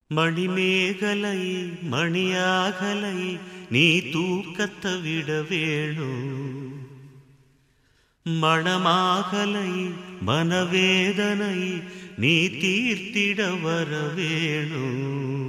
மணிமேகலை மணியாகலை நீ தூக்கத்தை விட வேணும் மணமாகலை மனவேதனை நீ தீர்த்திட வர வேணும்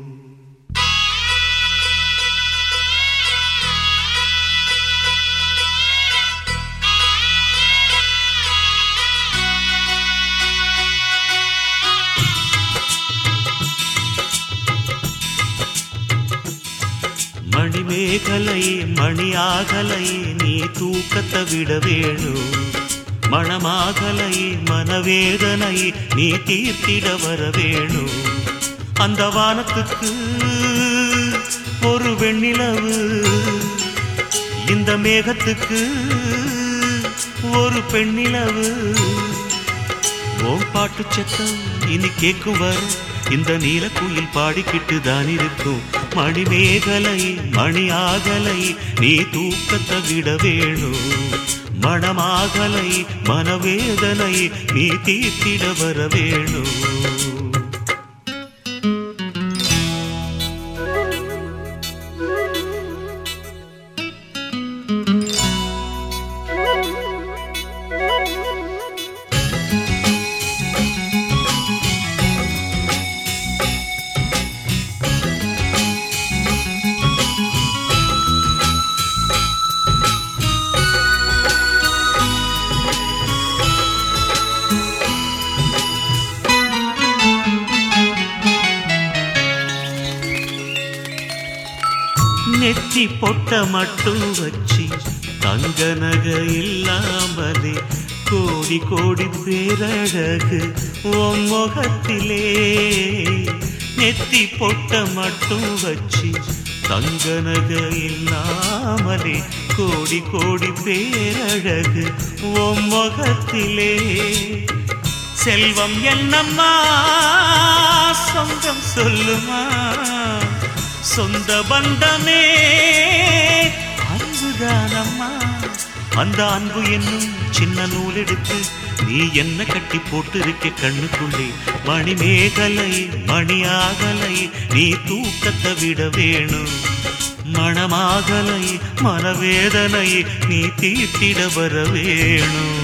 மணிமேகலை மணியாகலை நீ தூக்கத்தை விட வேணும் மணமாகலை மனவேதனை நீ தீர்த்திட வர வேணும் அந்த வானத்துக்கு ஒரு வெண்ணிலவு இந்த மேகத்துக்கு ஒரு பெண்ணிலவு ஓம் பாட்டு சத்தம் இனி கேட்கும் வரும் இந்த நீலக்குயில் பாடிக்கிட்டு தான் இருக்கும் மணிமேகலை மணி ஆகலை நீ தூக்கத்தை விட வேணும் மணமாகலை மனவேதனை நீ தீர்த்திட வர வேணும் நெற்றி பொட்ட மட்டும் வச்சு தங்க நகை இல்லாமலே கோடி கோடி பேரழகு உன் முகத்திலே நெத்தி பொட்ட மட்டும் வச்சு தங்க நகை இல்லாமலே கோடி கோடி பேரழகு உன் முகத்திலே செல்வம் என்னம்மா சொந்தம் சொல்லுமா சொந்த பந்தமே அன்புதானம்மா அந்த அன்பு என்னும் சின்ன நூல் எடுத்து நீ என்ன கட்டி போட்டு இருக்க கண்ணுக்குள்ளே மணிமேகலை மணியாகலை நீ தூக்கத்தை விட வேணும் மணமாகலை மனவேதனை நீ தீர்த்திட வர வேணும்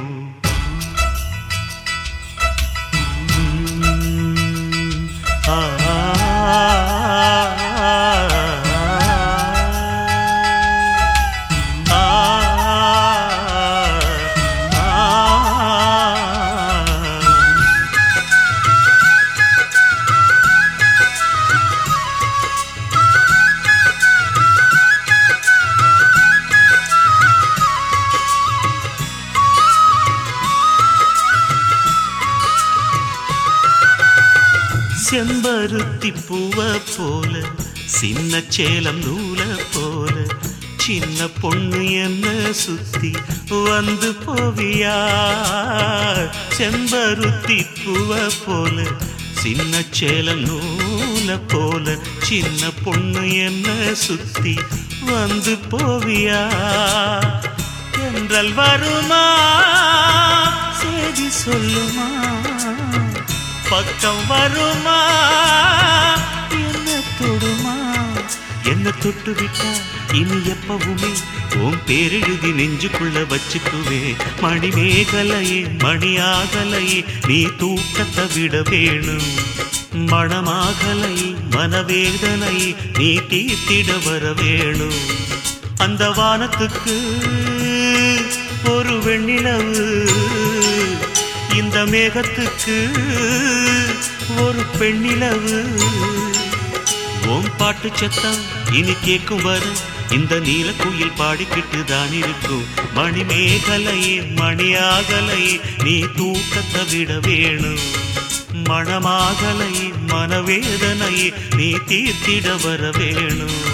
செம்பருத்தி பூவ போல சின்ன சேலம் நூல போல சின்ன பொண்ணு என்ன சுத்தி வந்து போவியா செம்பருத்தி பூவ போல சின்ன சேலம் நூல போல சின்ன பொண்ணு என்ன சுத்தி வந்து போவியா என்றல் வருமா செய்தி சொல்லுமா பக்கம் வருமா என்ன தொடுமா என்ன தொட்டு விட்டா இனி எப்பவுமே உன் பேரெழுதி நெஞ்சுக்குள்ள வச்சுக்குவே மணிமேகலையே மணியாகலையே நீ தூக்கத்தை விட வேணும் மணமாகலை மனவேதனை நீ தீர்த்திட வர வேணும் அந்த வானத்துக்கு ஒரு வெண்ணிலவு இந்த மேகத்துக்கு ஒரு பெண்ணிலவு ஓம் பாட்டு சத்தம் இனி கேட்கும் வர இந்த நீலக்குயில் பாடிக்கிட்டு தான் இருக்கும் மணிமேகலை மணியாகலை நீ தூக்கத்தை விட வேணும் மணமாகலை மனவேதனை நீ தீர்த்திட வர வேணும்